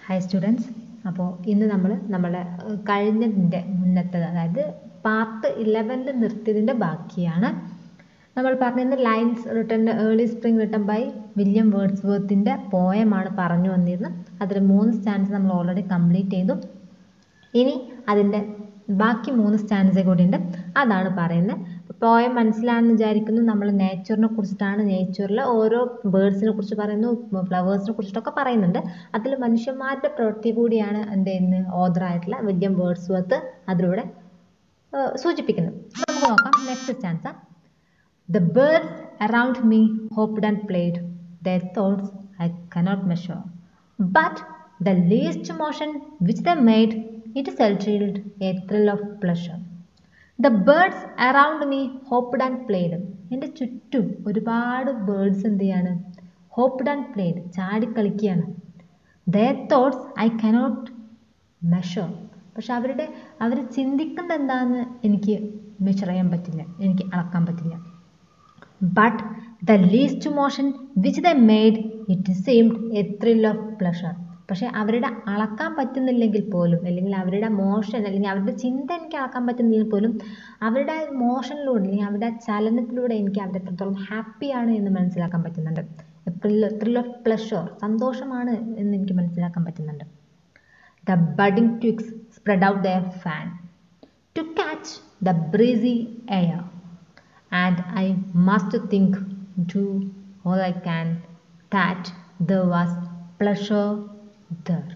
Hi students അപ്പോൾ ഇന്ന് നമ്മൾ നമ്മുടെ ഏഹ്, കഴിഞ്ഞതിൻ്റെ മുന്നത്തത് അതായത് പാർട്ട് ഇലവനിൽ നിർത്തിയതിൻ്റെ ബാക്കിയാണ് നമ്മൾ പറഞ്ഞിരുന്ന lines written early spring written by William വേർഡ്സ്വർത്തിൻ്റെ പോയമാണ് പറഞ്ഞു വന്നിരുന്നത് അതിൽ മൂന്ന് സ്റ്റാൻഡ്സ് നമ്മൾ ഓൾറെഡി കംപ്ലീറ്റ് ചെയ്തു ഇനി അതിൻ്റെ ബാക്കി മൂന്ന് സ്റ്റാൻഡ്സ് കൂടി ഉണ്ട് അതാണ് പറയുന്നത് പോയം മനസ്സിലാണെന്ന് വിചാരിക്കുന്നു നമ്മൾ നേച്ചറിനെ കുറിച്ചിട്ടാണ് നേച്ചറിൽ ഓരോ ബേർഡ്സിനെ കുറിച്ച് പറയുന്നു ഫ്ലവേഴ്സിനെ കുറിച്ചിട്ടൊക്കെ പറയുന്നുണ്ട് അതിൽ മനുഷ്യന്മാരുടെ പ്രവൃത്തി കൂടിയാണ് എന്ത് ചെയ്യുന്നത് ഓതറായിട്ടുള്ള വില്യം വേർഡ്സ്വർത്ത് അതിലൂടെ ഏഹ്, സൂചിപ്പിക്കുന്നത് നമുക്ക് നോക്കാം next stanza The birds around me hopped and played. Their thoughts I cannot measure. But the least motion which they made, it settled a thrill of pleasure. The birds around me hopped and played. എൻ്റെ ചുറ്റും ഒരുപാട് birds എന്ത് ചെയ്യാണ് hopped and played ചാടിക്കളിക്കുകയാണ് their thoughts I cannot measure പക്ഷെ അവരുടെ അവർ ചിന്തിക്കുന്നത് എന്താണെന്ന് എനിക്ക് മെഷർ ചെയ്യാൻ പറ്റില്ല എനിക്ക് അളക്കാൻ പറ്റില്ല but the least motion which they made it seemed a thrill of pleasure പക്ഷേ അവരുടെ അളക്കാൻ പറ്റുന്നില്ലെങ്കിൽ പോലും അല്ലെങ്കിൽ അവരുടെ മോഷൻ അല്ലെങ്കിൽ അവരുടെ ചിന്ത എനിക്ക് അളക്കാൻ പറ്റുന്നില്ലെങ്കിൽ പോലും അവരുടെ മോഷനിലൂടെ അല്ലെങ്കിൽ അവരുടെ ചലനത്തിലൂടെ എനിക്ക് അവരെ എത്രത്തോളം ഹാപ്പിയാണ് എന്ന് മനസ്സിലാക്കാൻ പറ്റുന്നുണ്ട് ത്രിൽ ഓഫ് പ്ലഷർ സന്തോഷമാണ് എന്ന് എനിക്ക് മനസ്സിലാക്കാൻ പറ്റുന്നുണ്ട് The budding twigs spread out their fan to catch the breezy air, and I must think, do all I can, that there was pleasure there.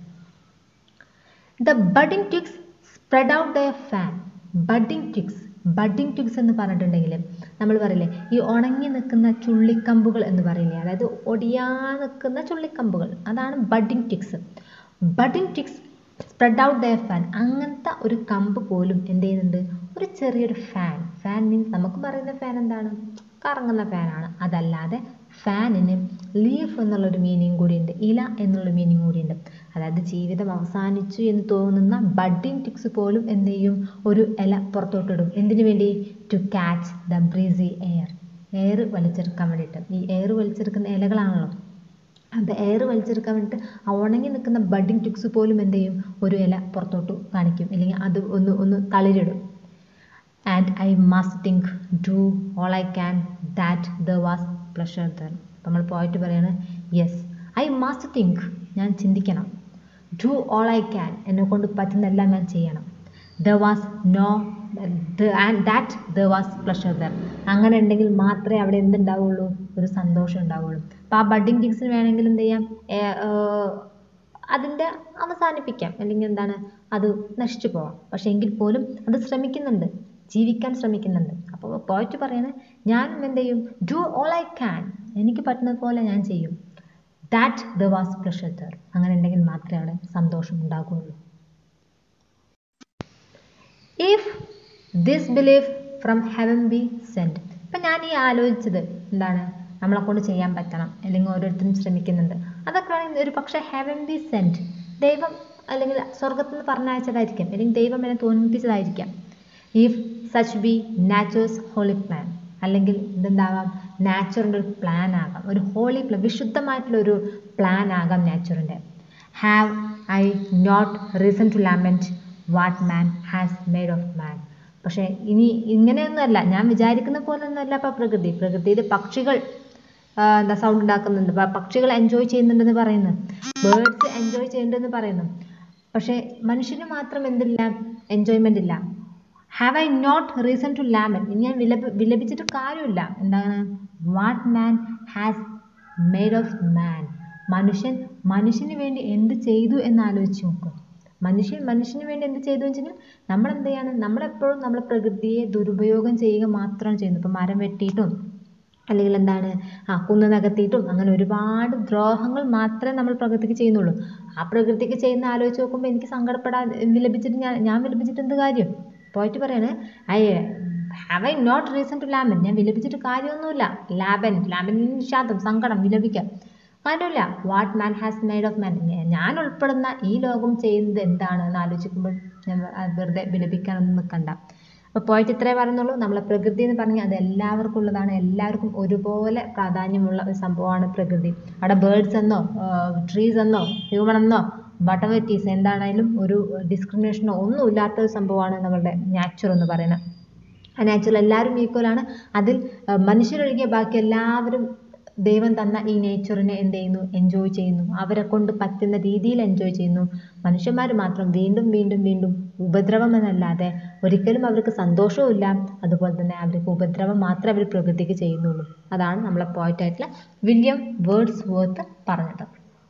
The budding twigs spread out their fan. Budding twigs budding twigs എന്ന് പറഞ്ഞിട്ടുണ്ടെങ്കിൽ നമ്മൾ പറയില്ലേ ഈ ഉണങ്ങി നിൽക്കുന്ന ചുള്ളിക്കമ്പുകൾ എന്ന് പറയില്ലേ അതായത് ഒടിയാ നിൽക്കുന്ന ചുള്ളിക്കമ്പുകൾ അതാണ് budding twigs budding twigs spread out their fan അങ്ങനത്തെ ഒരു കമ്പ് പോലും എന്ത് ചെയ്യുന്നുണ്ട് ഒരു ചെറിയൊരു ഫാൻ ഫാൻ മീൻസ് നമുക്ക് പറയുന്ന ഫാൻ എന്താണ് കറങ്ങുന്ന ഫാനാണ് അതല്ലാതെ ഫാനിന് ലീഫ് എന്നുള്ളൊരു മീനിങ് കൂടിയുണ്ട് ഇല എന്നുള്ള മീനിങ് കൂടിയുണ്ട് അതായത് ജീവിതം അവസാനിച്ചു എന്ന് തോന്നുന്ന ബഡിങ് ടിക്സ് പോലും എന്ത് ചെയ്യും ഒരു ഇല പുറത്തോട്ടിടും എന്തിനു വേണ്ടി to catch the breezy air air വലിച്ചെടുക്കാൻ വേണ്ടിയിട്ട് ഈ എയർ വലിച്ചെടുക്കുന്ന ഇലകളാണല്ലോ അത് എയർ വലിച്ചെടുക്കാൻ വേണ്ടിയിട്ട് ആ ഉണങ്ങി നിൽക്കുന്ന ബഡിങ് ടിക്സ് പോലും എന്ത് ചെയ്യും ഒരു ഇല പുറത്തോട്ട് കാണിക്കും അല്ലെങ്കിൽ അത് ഒന്ന് ഒന്ന് തളിരിടും and I must think do all I can that there was pleasure there നമ്മൾ പോയിട്ട് പറയാണ് യെസ് ഐ മസ്റ്റ് തിങ്ക് ഞാൻ ചിന്തിക്കണം ഡു ഓൾ ഐ ക്യാൻ എന്നെ കൊണ്ട് പറ്റുന്നെല്ലാം ഞാൻ ചെയ്യണം there was no and that there was pleasure there അങ്ങനെ ഉണ്ടെങ്കിൽ മാത്രമേ അവിടെ എന്തുണ്ടാവുള്ളൂ ഒരു സന്തോഷം ഉണ്ടാവുള്ളൂ അപ്പോൾ ആ ബഡിങ് ടിക്സിന് വേണമെങ്കിൽ എന്ത് ചെയ്യാം ഏ- ഏർ അതിൻ്റെ അവസാനിപ്പിക്കാം അല്ലെങ്കിൽ എന്താണ് അത് നശിച്ചു പോവാം പക്ഷേ എങ്കിൽ പോലും അത് ശ്രമിക്കുന്നുണ്ട് ജീവിക്കാൻ ശ്രമിക്കുന്നുണ്ട് അപ്പോൾ പോയിട്ട് പറയുന്നത് ഞാനും എന്ത് ചെയ്യും ഡു ഓൾ ഐ ക്യാൻ എനിക്ക് പറ്റുന്നത് പോലെ ഞാൻ ചെയ്യും that there was pleasure there അങ്ങനെ ഉണ്ടെങ്കിൽ മാത്രമേ അവിടെ സന്തോഷം ഉണ്ടാകുള്ളൂ if this belief from heaven be send ഇപ്പം ഞാൻ ഈ ആലോചിച്ചത് എന്താണ് നമ്മളെ കൊണ്ട് ചെയ്യാൻ പറ്റണം അല്ലെങ്കിൽ ഓരോരുത്തരും ശ്രമിക്കുന്നുണ്ട് അതൊക്കെ ആണെങ്കിൽ ഒരു പക്ഷേ ഹെവൻ ബി സെൻഡ് ദൈവം അല്ലെങ്കിൽ സ്വർഗത്തിൽ നിന്ന് പറഞ്ഞയച്ചതായിരിക്കാം അല്ലെങ്കിൽ ദൈവം എന്നെ തോന്നിപ്പിച്ചതായിരിക്കാം if such be nature's holy plan അല്ലെങ്കിൽ ഇതെന്താവാം നാച്ചുറിൻ്റെ ഒരു പ്ലാൻ ആകാം ഒരു ഹോളി പ്ലാൻ വിശുദ്ധമായിട്ടുള്ള ഒരു പ്ലാൻ ആകാം നാച്ചുറിൻ്റെ have I not reason to lament what man has made of man പക്ഷേ ഇനി ഇങ്ങനെയൊന്നുമല്ല ഞാൻ വിചാരിക്കുന്ന പോലൊന്നുമല്ല ഇപ്പോൾ പ്രകൃതി പ്രകൃതിയിൽ പക്ഷികൾ ആ, എന്താ സൗണ്ട് ഉണ്ടാക്കുന്നുണ്ട് പ- പക്ഷികൾ എൻജോയ് ചെയ്യുന്നുണ്ടെന്ന് പറയുന്നു ബേർഡ്സ് എൻജോയ് ചെയ്യുന്നുണ്ടെന്ന് പറയുന്നു പക്ഷേ മനുഷ്യന് മാത്രം എന്തില്ല എൻജോയ്മെൻ്റ് ഇല്ല have I not reason to lament ഇനി ഞാൻ വിലപ വിലപിച്ചിട്ട് കാര്യമില്ല എന്താണ് what man has made of man മനുഷ്യൻ മനുഷ്യന് വേണ്ടി എന്ത് ചെയ്തു എന്ന് ആലോചിച്ച് നോക്കുക മനുഷ്യൻ മനുഷ്യന് വേണ്ടി എന്ത് ചെയ്തു എന്ന് വെച്ചാൽ നമ്മൾ എന്ത് ചെയ്യാണ് നമ്മളെപ്പോഴും നമ്മളെ പ്രകൃതിയെ ദുരുപയോഗം ചെയ്യുക മാത്രമാണ് ചെയ്യുന്നത് ഇപ്പം മരം വെട്ടിയിട്ടും അല്ലെങ്കിൽ എന്താണ് ആ കുന്ന് നികത്തിയിട്ടും അങ്ങനെ ഒരുപാട് ദ്രോഹങ്ങൾ മാത്രമേ നമ്മൾ പ്രകൃതിക്ക് ചെയ്യുന്നുള്ളൂ ആ പ്രകൃതിക്ക് ചെയ്യുന്ന ആലോചിച്ച് നോക്കുമ്പോൾ എനിക്ക് സങ്കടപ്പെടാൻ വിലപിച്ചിട്ട് ഞാൻ ഞാൻ വിലപിച്ചിട്ട് എന്ത് കാര്യം പോയിട്ട് പറയാണ് I have I not reason to Laban ഞാൻ വിലപിച്ചിട്ട് കാര്യമൊന്നുമില്ല ലാബൻ ലാബൻ നിഷാദം സങ്കടം വിലപിക്കാം കാര്യമില്ല what man has made of man ഞാൻ ഉൾപ്പെടുന്ന ഈ ലോകം ചെയ്യുന്നത് എന്താണ് എന്ന് ആലോചിക്കുമ്പോൾ ഞാൻ വെറുതെ വിലപിക്കാനൊന്നും നിൽക്കണ്ട അപ്പോൾ പോയിട്ട് ഇത്രേ പറയുന്നുള്ളൂ നമ്മളെ പ്രകൃതി എന്ന് പറഞ്ഞാൽ അത് എല്ലാവർക്കും ഉള്ളതാണ് എല്ലാവർക്കും ഒരുപോലെ പ്രാധാന്യമുള്ള ഒരു സംഭവമാണ് പ്രകൃതി അവിടെ ബേർഡ്സ് എന്നോ ട്രീസ് എന്നോ ഹ്യൂമൺ എന്നോ വട്ട് എവർ ഇറ്റ് ഈസ് എന്താണേലും ഒരു ഡിസ്ക്രിമിനേഷനോ ഒന്നും ഇല്ലാത്ത ഒരു സംഭവമാണ് നമ്മളുടെ നാച്ചുറൽ എന്ന് പറയുന്നത് ആ നാച്ചുറൽ എല്ലാവരും ഈക്വലാണ് അതിൽ അഹ് മനുഷ്യരൊഴികെ ബാക്കി എല്ലാവരും ദൈവം തന്ന ഈ നേച്ചറിനെ എന്ത് ചെയ്യുന്നു എൻജോയ് ചെയ്യുന്നു അവരെ കൊണ്ട് പറ്റുന്ന രീതിയിൽ എൻജോയ് ചെയ്യുന്നു മനുഷ്യന്മാർ മാത്രം വീണ്ടും വീണ്ടും വീണ്ടും ഉപദ്രവം എന്നല്ലാതെ ഒരിക്കലും അവർക്ക് സന്തോഷവും ഇല്ല അതുപോലെ തന്നെ അവർക്ക് ഉപദ്രവം മാത്രമേ അവർ പ്രകൃതിക്ക് ചെയ്യുന്നുള്ളൂ അതാണ് നമ്മളെ പോയിട്ടായിട്ടുള്ള വില്യം വേർഡ്സ് വർത്ത് പറഞ്ഞത്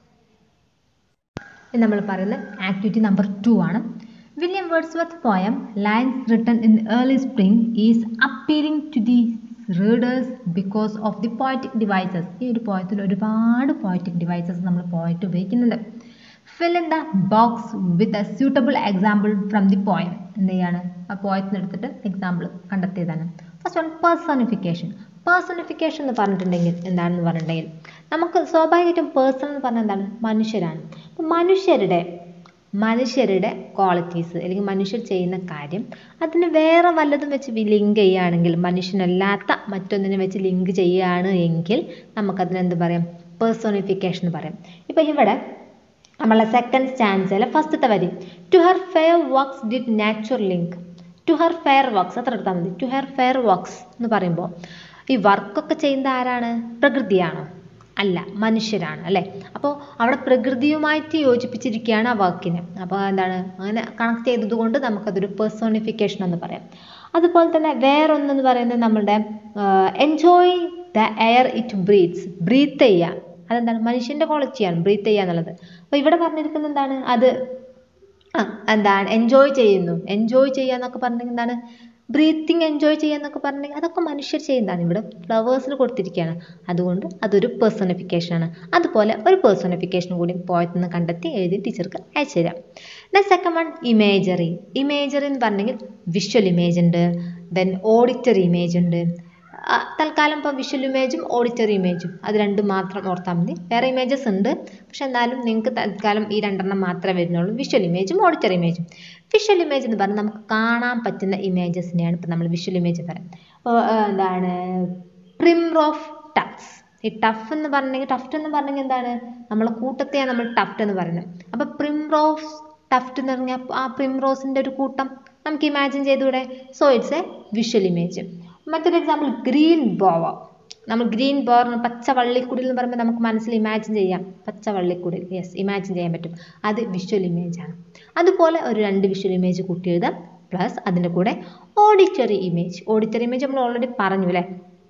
ഇനി നമ്മൾ പറയുന്നത് ആക്ടിവിറ്റി നമ്പർ ടു ആണ് William Wordsworth poem lines written in early spring is appealing to the readers because of the poetic devices ഈ ഒരു പോയത്തിൽ ഒരുപാട് പോയറ്റിക് ഡിവൈസസ് നമ്മൾ പോയിട്ട് ഉപയോഗിക്കുന്നുണ്ട് fill in the box with a suitable example from the poem എന്ത് ചെയ്യാണ് ആ പോയത്തിന് എടുത്തിട്ട് എക്സാമ്പിൾ കണ്ടെത്തിയതാണ് ഫസ്റ്റ് വൺ പേഴ്സണിഫിക്കേഷൻ പേഴ്സണിഫിക്കേഷൻ എന്ന് പറഞ്ഞിട്ടുണ്ടെങ്കിൽ എന്താണെന്ന് പറഞ്ഞിട്ടുണ്ടെങ്കിൽ നമുക്ക് സ്വാഭാവികമായിട്ടും പേഴ്സൺ എന്ന് പറഞ്ഞാൽ എന്താണ് മനുഷ്യരാണ് അപ്പം മനുഷ്യരുടെ മനുഷ്യരുടെ ക്വാളിറ്റീസ് അല്ലെങ്കിൽ മനുഷ്യർ ചെയ്യുന്ന കാര്യം അതിന് വേറെ വല്ലതും വെച്ച് ലിങ്ക് ചെയ്യുകയാണെങ്കിൽ മനുഷ്യനല്ലാത്ത മറ്റൊന്നിനെ വെച്ച് ലിങ്ക് ചെയ്യുകയാണ് എങ്കിൽ നമുക്കതിന് എന്ത് പറയാം പേഴ്സോണിഫിക്കേഷൻ എന്ന് പറയാം ഇപ്പം ഇവിടെ നമ്മളെ സെക്കൻഡ് സ്റ്റാൻസിലെ ഫസ്റ്റത്തെ വരി to her fair works did nature link to her fair works അത്ര എടുത്താൽ മതി ടു ഹർ ഫെയർ വർക്ക്സ് എന്ന് പറയുമ്പോൾ ഈ വർക്കൊക്കെ ചെയ്യുന്ന ആരാണ് പ്രകൃതിയാണോ അല്ല മനുഷ്യരാണ് അല്ലേ അപ്പോൾ അവിടെ പ്രകൃതിയുമായിട്ട് യോജിപ്പിച്ചിരിക്കുകയാണ് ആ വാക്കിനെ അപ്പോൾ എന്താണ് അങ്ങനെ കണക്ട് ചെയ്തത് കൊണ്ട് നമുക്കതൊരു പേഴ്സോണിഫിക്കേഷൻ എന്ന് പറയാം അതുപോലെ തന്നെ വേറൊന്നെന്ന് പറയുന്നത് നമ്മളുടെ enjoy the air it breathes breathe ചെയ്യുക അതെന്താണ് മനുഷ്യൻ്റെ ക്വാളിറ്റിയാണ് ബ്രീത്ത് ചെയ്യുക എന്നുള്ളത് അപ്പോൾ ഇവിടെ പറഞ്ഞിരിക്കുന്നത് എന്താണ് അത് ആ എന്താണ് എൻജോയ് ചെയ്യുന്നു എൻജോയ് ചെയ്യുക എന്നൊക്കെ പറഞ്ഞിട്ടുണ്ടെങ്കിൽ എന്താണ് ബ്രീത്തിങ് എൻജോയ് ചെയ്യുക എന്നൊക്കെ പറഞ്ഞിട്ടുണ്ടെങ്കിൽ അതൊക്കെ മനുഷ്യർ ചെയ്യുന്നതാണ് ഇവിടെ ഫ്ലവേഴ്സിൽ കൊടുത്തിരിക്കുകയാണ് അതുകൊണ്ട് അതൊരു പേഴ്സണിഫിക്കേഷൻ ആണ് അതുപോലെ ഒരു പേഴ്സണിഫിക്കേഷൻ കൂടി പോയത്തിൽ നിന്ന് കണ്ടെത്തി എഴുതി ടീച്ചർക്ക് അയച്ചു തരാം then second one imagery imagery എന്ന് പറഞ്ഞെങ്കിൽ വിഷ്വൽ ഇമേജ് ഉണ്ട് ദെൻ ഓഡിറ്ററി ഇമേജ് ഉണ്ട് ആ, തൽക്കാലം ഇപ്പോൾ വിഷ്വൽ ഇമേജും ഓഡിറ്ററി ഇമേജും അത് രണ്ടും മാത്രം ഓർത്താൽ മതി വേറെ ഇമേജസ് ഉണ്ട് പക്ഷെ എന്നാലും നിങ്ങൾക്ക് തൽക്കാലം ഈ രണ്ടെണ്ണം മാത്രമേ വരുന്നുള്ളൂ വിഷ്വൽ ഇമേജും ഓഡിറ്ററി ഇമേജും വിഷ്വൽ ഇമേജ് എന്ന് പറഞ്ഞാൽ നമുക്ക് കാണാൻ പറ്റുന്ന ഇമേജസിനെയാണ് ഇപ്പോൾ നമ്മൾ വിഷ്വൽ ഇമേജ് പറയാം അപ്പോൾ എന്താണ് പ്രിംറോഫ് ടഫ്സ് ഈ ടഫ് എന്ന് പറഞ്ഞെങ്കിൽ ടഫ്റ്റ് എന്ന് പറഞ്ഞെങ്കിൽ എന്താണ് നമ്മളെ കൂട്ടത്തെയാണ് നമ്മൾ ടഫ്റ്റ് എന്ന് പറയുന്നത് അപ്പോൾ പ്രിംറോസ് ടഫ്റ്റ് എന്ന് പറഞ്ഞാൽ ആ പ്രിംറോസിൻ്റെ ഒരു കൂട്ടം നമുക്ക് ഇമാജിൻ ചെയ്തുകൂടെ so it's a visual image മറ്റൊരു എക്സാമ്പിൾ ഗ്രീൻ ബോവ നമ്മൾ ഗ്രീൻ ബോർ പച്ച വള്ളിക്കുടിൽ എന്ന് പറയുമ്പോൾ നമുക്ക് മനസ്സിൽ ഇമാജിൻ ചെയ്യാം പച്ച വള്ളിക്കുടിൽ യെസ് ഇമാജിൻ ചെയ്യാൻ പറ്റും അത് വിഷ്വൽ ഇമേജ് ആണ് അതുപോലെ ഒരു രണ്ട് വിഷ്വൽ ഇമേജ് കൂട്ടി എഴുതാം പ്ലസ് അതിൻ്റെ കൂടെ ഓഡിറ്ററി ഇമേജ് ഓഡിറ്ററി ഇമേജ് നമ്മൾ ഓൾറെഡി പറഞ്ഞു അല്ലേ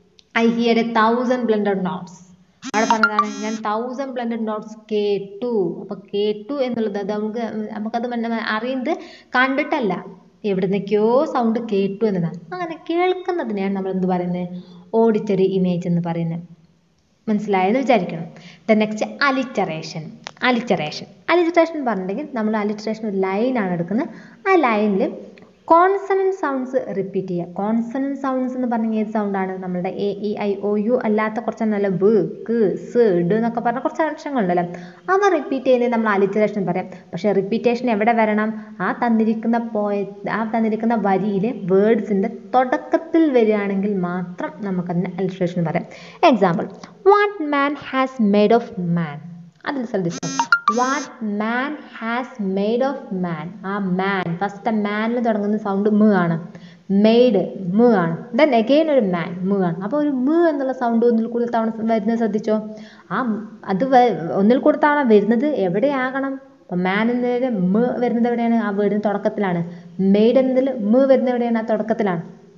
I hear a thousand blended notes അവിടെ പറഞ്ഞതാണ് ഞാൻ തൗസൻഡ് ബ്ലെൻഡഡ് നോട്ട്സ് കേട്ടു അപ്പോൾ കേട്ടു എന്നുള്ളത് അത് നമുക്ക് നമുക്കത് മന- അറിയുന്നത് കണ്ടിട്ടല്ല എവിടുന്നൊക്കെയോ സൗണ്ട് കേട്ടു എന്നതാണ് അങ്ങനെ കേൾക്കുന്നതിനെയാണ് നമ്മൾ എന്ത് പറയുന്നത് ഓഡിറ്ററി ഇമേജ് എന്ന് പറയുന്നത് മനസ്സിലായെന്ന് വിചാരിക്കണം the next alliteration alliteration alliteration പറഞ്ഞിട്ടുണ്ടെങ്കിൽ നമ്മൾ അലിറ്ററേഷൻ ഒരു ലൈനാണ് എടുക്കുന്നത് ആ ലൈനിൽ കോൺസണൻറ്റ് സൗണ്ട്സ് റിപ്പീറ്റ് ചെയ്യുക കോൺസണൻറ്റ് സൗണ്ട്സ് എന്ന് പറഞ്ഞാൽ ഏത് സൗണ്ടാണ് നമ്മുടെ A E I O U അല്ലാത്ത കുറച്ചെണ്ണമല്ല ബ് ക്ക് സ് ഡ് എന്നൊക്കെ പറഞ്ഞ കുറച്ച് അക്ഷരങ്ങളുണ്ടല്ലോ അവ റിപ്പീറ്റ് ചെയ്യുന്നത് നമ്മൾ അലിറ്ററേഷൻ പറയാം പക്ഷേ റിപ്പീറ്റേഷൻ എവിടെ വരണം ആ തന്നിരിക്കുന്ന പോയ ആ തന്നിരിക്കുന്ന വരിയിലെ വേർഡ്സിൻ്റെ തുടക്കത്തിൽ വരികയാണെങ്കിൽ മാത്രം നമുക്കതിന് അലിറ്ററേഷൻ പറയാം example what man has made of man അതിൽ ശ്രദ്ധിച്ചു what man has made of man ആ മാൻ ഫസ്റ്റ് മാനിൽ തുടങ്ങുന്ന സൗണ്ട് മ് ആണ് മെയ്ഡ് മ് ആണ് ദെൻ എഗെയിൻ ഒരു മാൻ മ് ആണ് അപ്പോൾ ഒരു മ് എന്നുള്ള സൗണ്ട് ഒന്നിൽ കൂടുതൽ തവണ വരുന്നത് ശ്രദ്ധിച്ചോ ആ അത് വ- ഒന്നിൽ കൂടുതൽ തവണ വരുന്നത് എവിടെയാകണം അപ്പം മാൻ എന്നതിൽ മ് വരുന്നത് എവിടെയാണ് ആ വേർഡിന് തുടക്കത്തിലാണ് മെയ്ഡ് എന്നതിൽ മ് വരുന്നത് എവിടെയാണ് ആ തുടക്കത്തിലാണ്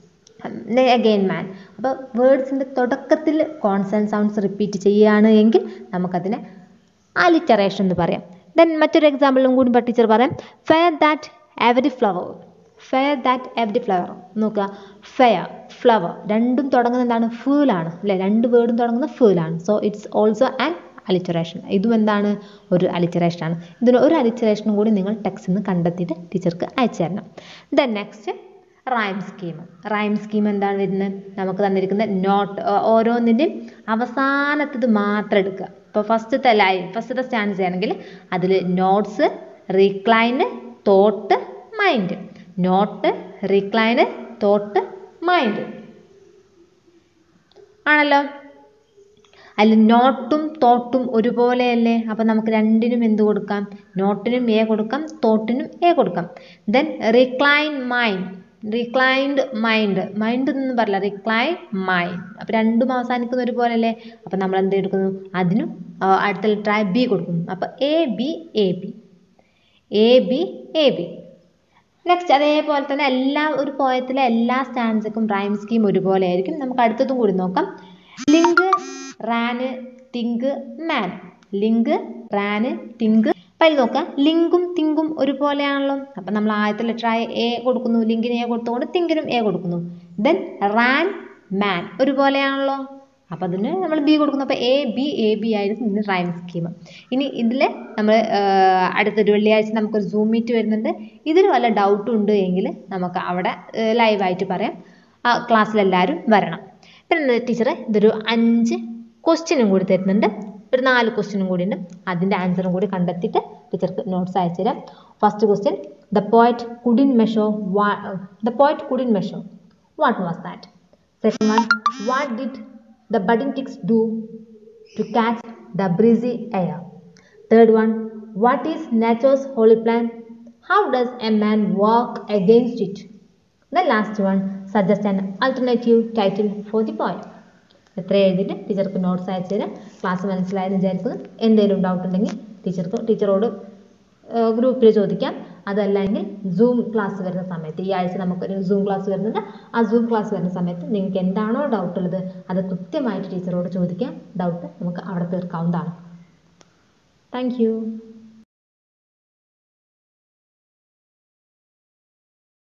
അഗെയിൻ മാൻ അപ്പോൾ വേർഡ്സിൻ്റെ തുടക്കത്തിൽ കോൺസൺ സൗണ്ട്സ് റിപ്പീറ്റ് ചെയ്യുകയാണ് എങ്കിൽ നമുക്കതിനെ അലിറ്ററേഷൻ എന്ന് പറയാം ദെൻ മറ്റൊരു എക്സാമ്പിളും കൂടി ടീച്ചർ പറയാം fair that every flower fair that every flower നോക്കുക ഫെയർ ഫ്ലവർ രണ്ടും തുടങ്ങുന്നത് എന്താണ് ഫൂലാണ് അല്ലേ രണ്ട് വേർഡും തുടങ്ങുന്നത് ഫൂലാണ് so it's also an alliteration ഇതും എന്താണ് ഒരു അലിറ്ററേഷൻ ആണ് ഇതിന് ഒരു അലിറ്ററേഷനും കൂടി നിങ്ങൾ ടെക്സ്റ്റിൽ നിന്ന് കണ്ടെത്തിയിട്ട് ടീച്ചർക്ക് അയച്ചു തരണം then next rhyme scheme rhyme scheme എന്താണ് വരുന്നത് നമുക്ക് തന്നിരിക്കുന്ന നോട്ട് ഓരോന്നിൻ്റെയും അവസാനത്തത് മാത്രം എടുക്കുക ഇപ്പോൾ ഫസ്റ്റത്തെ ലൈൻ ഫസ്റ്റത്തെ സ്റ്റാൻസ് ആണെങ്കിൽ അതിൽ notes reclined thought mind note reclined thought mind ആണല്ലോ അതിൽ നോട്ടും തോട്ടും ഒരുപോലെയല്ലേ അപ്പം നമുക്ക് രണ്ടിനും എന്ത് കൊടുക്കാം നോട്ടിനും എ കൊടുക്കാം തോട്ടിനും എ കൊടുക്കാം then recline mind reclined mind mind എന്നൊന്നും പറയില്ല റിക്ലൈൻ മൈൻഡ് അപ്പം രണ്ടും അവസാനിക്കുന്ന ഒരുപോലെയല്ലേ അപ്പം നമ്മൾ എന്ത് എടുക്കുന്നു അതിനും ആ, അടുത്ത ലെറ്റർ ബി കൊടുക്കുന്നു അപ്പം A B A B A B A B next അതേപോലെ തന്നെ എല്ലാ ഒരു പോയത്തിലെ എല്ലാ സ്റ്റാൻസക്കും റൈം സ്കീം ഒരുപോലെ ആയിരിക്കും നമുക്ക് അടുത്തതും കൂടി നോക്കാം link ran think man link ran think അപ്പം അതിൽ നോക്കാം ലിങ്കും തിങ്കും ഒരുപോലെയാണല്ലോ അപ്പം നമ്മൾ ആദ്യത്തെ ലെറ്റർ ആയ എ കൊടുക്കുന്നു ലിങ്കിന് എ കൊടുത്തുകൊണ്ട് തിങ്കിനും എ കൊടുക്കുന്നു ദെൻ റാൻ മാൻ ഒരുപോലെയാണല്ലോ അപ്പം അതിന് നമ്മൾ ബി കൊടുക്കുന്നു അപ്പോൾ എ ബി എ ബി ആയിരുന്നു ഇതിന് റൈം സ്കീം ഇനി ഇതിൽ നമ്മൾ അടുത്തൊരു വെള്ളിയാഴ്ച നമുക്കൊരു സൂം മീറ്റ് വരുന്നുണ്ട് ഇതിൽ വല്ല ഡൗട്ടും ഉണ്ട് എങ്കിൽ നമുക്ക് അവിടെ ലൈവായിട്ട് പറയാം ആ ക്ലാസ്സിലെല്ലാവരും വരണം പിന്നെ ടീച്ചർ ഇതൊരു അഞ്ച് ക്വസ്റ്റ്യനും കൂടി തരുന്നുണ്ട് ഒരു നാല് ക്വസ്റ്റ്യനും കൂടി ഉണ്ട് അതിൻ്റെ ആൻസറും കൂടി കണ്ടെത്തിയിട്ട് ടീച്ചർക്ക് നോട്ട്സ് അയച്ചു തരാം first question the poet couldn't മെഷോ what the poet couldn't measure what was that second one what did the budding ticks do to catch the breezy air? Third one, what is nature's holy plan? How does a man walk against it? The last one, suggest an alternative title for the poem. എത്ര എഴുതിയിട്ട് ടീച്ചർക്ക് notes അയച്ചു തരാം class മനസ്സിലായെന്ന് വിചാരിക്കുന്നു എന്തെങ്കിലും doubt ഉണ്ടെങ്കിൽ ടീച്ചർക്ക് ടീച്ചറോട് ഗ്രൂപ്പിൽ ചോദിക്കാം അതല്ലെങ്കിൽ സൂം ക്ലാസ് വരുന്ന സമയത്ത് ഈ ആഴ്ച നമുക്കൊരു സൂം ക്ലാസ് വരുന്നുണ്ട് ആ സൂം ക്ലാസ് വരുന്ന സമയത്ത് നിങ്ങൾക്ക് എന്താണോ ഡൗട്ട് ഉള്ളത് അത് കൃത്യമായിട്ട് ടീച്ചറോട് ചോദിക്കാം ഡൗട്ട് നമുക്ക് അവിടെ തീർക്കാവുന്നതാണ് താങ്ക്